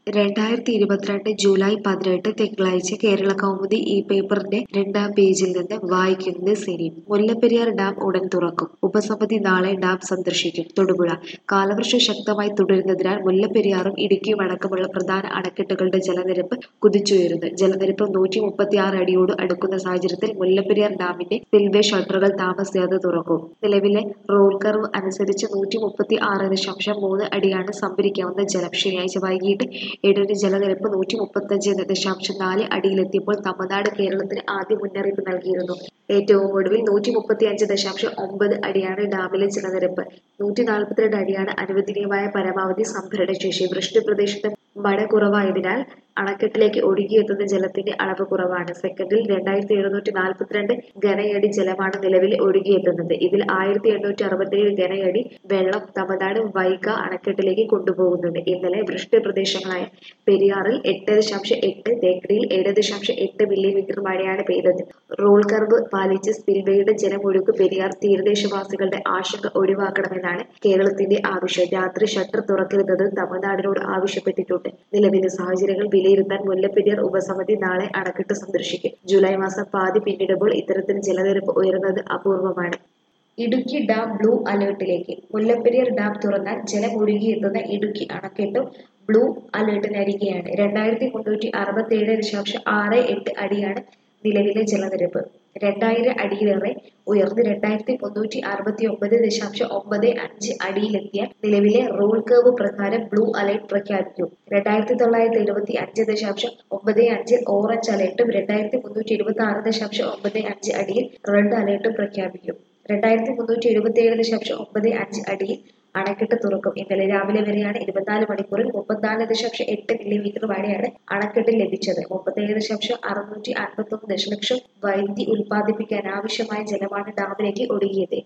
രണ്ടായിരത്തി ഇരുപത്തിരണ്ട് ജൂലൈ പതിനെട്ട് തിങ്കളാഴ്ച കേരള കൗമുദി ഈ പേപ്പറിന്റെ രണ്ടാം പേജിൽ നിന്ന് വായിക്കുന്നത് സിനി മുല്ലപ്പെരിയാർ ഡാം ഉടൻ തുറക്കും ഉപസമിതി നാളെ ഡാം സന്ദർശിക്കും തൊടുപുഴ കാലവർഷം ശക്തമായി തുടരുന്നതിനാൽ മുല്ലപ്പെരിയാറും ഇടുക്കിയും അടക്കമുള്ള പ്രധാന അണക്കെട്ടുകളുടെ ജലനിരപ്പ് കുതിച്ചുയരുന്നു ജലനിരപ്പ് നൂറ്റി മുപ്പത്തി ആറ് അടിയോട് അടുക്കുന്ന സാഹചര്യത്തിൽ മുല്ലപ്പെരിയാർ ഡാമിന്റെ സ്പിൽവേ ഷട്ടറുകൾ താമസിയാതെ തുറക്കും നിലവിലെ റോൾ കർവ് അനുസരിച്ച് നൂറ്റി മുപ്പത്തി ആറ് ദശാംശം മൂന്ന് അടിയാണ് സംഭരിക്കാവുന്ന ജലം ശനിയാഴ്ച വൈകിട്ട് ഏഴിന് ജലനിരപ്പ് നൂറ്റി മുപ്പത്തഞ്ച് ദശാംശം നാല് അടിയിലെത്തിയപ്പോൾ തമിഴ്നാട് കേരളത്തിന് ആദ്യ മുന്നറിയിപ്പ് നൽകിയിരുന്നു ഏറ്റവും ഒടുവിൽ നൂറ്റി മുപ്പത്തി അഞ്ച് ദശാംശം ഒമ്പത് അടിയാണ് ഡാമിലെ ജലനിരപ്പ് നൂറ്റി നാൽപ്പത്തിരണ്ട് അടിയാണ് അനുവദനീയമായ പരമാവധി സംഭരണ ശേഷി വൃഷ്ടി പ്രദേശത്ത് മഴ കുറവായതിനാൽ അണക്കെട്ടിലേക്ക് ഒഴുകിയെത്തുന്ന ജലത്തിന്റെ അളവ് കുറവാണ് സെക്കൻഡിൽ രണ്ടായിരത്തി എഴുന്നൂറ്റി നാൽപ്പത്തിരണ്ട് ഘനയടി ജലമാണ് നിലവിൽ ഒഴുകിയെത്തുന്നത് ഇതിൽ ആയിരത്തി എണ്ണൂറ്റി അറുപത്തിയേഴ് ഘനയടി വെള്ളം തമിഴ്നാട് വൈഗ അണക്കെട്ടിലേക്ക് കൊണ്ടുപോകുന്നുണ്ട് ഇന്നലെ വൃഷ്ടി പ്രദേശങ്ങളായ പെരിയാറിൽ എട്ട് ദശാംശം എട്ട് തേക്കടിയിൽ ഏഴ് ദശാംശം എട്ട് മില്ലിമീറ്റർ മഴയാണ് പെയ്തത് റോൾ കർവ് പാലിച്ച് സ്പിൽവേയുടെ ജലമൊഴുക്ക് പെരിയാർ തീരദേശവാസികളുടെ ആശങ്ക ഒഴിവാക്കണമെന്നാണ് കേരളത്തിന്റെ ആവശ്യം രാത്രി ഷട്ടർ തുറക്കരുതെന്ന് തമിഴ്നാടിനോട് ആവശ്യപ്പെട്ടിട്ടുണ്ട് നിലവിലെ സാഹചര്യങ്ങൾ വിലയിരുത്താൻ മുല്ലപ്പെരിയാർ ഉപസമിതി നാളെ അണക്കെട്ട് സന്ദർശിക്കും ജൂലൈ മാസം പാതി പിന്നിടുമ്പോൾ ഇത്തരത്തിൽ ജലനിരപ്പ് ഉയർന്നത് അപൂർവമാണ് ഇടുക്കി ഡാം ബ്ലൂ അലേർട്ടിലേക്ക് മുല്ലപ്പെരിയാർ ഡാം തുറന്നാൽ ജലം ഒഴുകിയെത്തുന്ന ഇടുക്കി അണക്കെട്ടും ബ്ലൂ അലേർട്ടിനരികെയാണ് രണ്ടായിരത്തി മുന്നൂറ്റി അറുപത്തി ഏഴ് ദശാംശം ആറ് എട്ട് അടിയാണ് നിലവിലെ ജലനിരപ്പ് രണ്ടായിരം അടിയിലേറെ ഉയർന്ന് രണ്ടായിരത്തി മുന്നൂറ്റി അറുപത്തി ഒമ്പത് ദശാംശം ഒമ്പത് അഞ്ച് അടിയിലെത്തിയ നിലവിലെ റോൾ കർവ് പ്രകാരം ബ്ലൂ അലേർട്ട് പ്രഖ്യാപിക്കും രണ്ടായിരത്തി തൊള്ളായിരത്തി എഴുപത്തി അഞ്ച് ദശാംശം ഒമ്പത് അഞ്ച് ഓറഞ്ച് അലേർട്ടും രണ്ടായിരത്തി മുന്നൂറ്റി എഴുപത്തി ആറ് ദശാംശം ഒമ്പത് അഞ്ച് അടിയിൽ റെഡ് അലേർട്ടും പ്രഖ്യാപിക്കും രണ്ടായിരത്തി മുന്നൂറ്റി എഴുപത്തി ഏഴ് ദശാംശം ഒമ്പത് അഞ്ച് അടിയിൽ അണക്കെട്ട് തുറക്കും ഇന്നലെ രാവിലെ വരെയാണ് ഇരുപത്തിനാല് മണിക്കൂറിൽ മുപ്പത്തിനാല് ദശാംശം എട്ട് മില്ലിമീറ്റർ മഴയാണ് അണക്കെട്ടിൽ ലഭിച്ചത് മുപ്പത്തേഴ് ദശാംശം അറുന്നൂറ്റി അൻപത്തി ഒന്ന് ദശലക്ഷം വൈദ്യുതി ഉൽപ്പാദിപ്പിക്കാൻ ആവശ്യമായ ജലമാണ് ഡാമിലേക്ക് ഒഴുകിയത്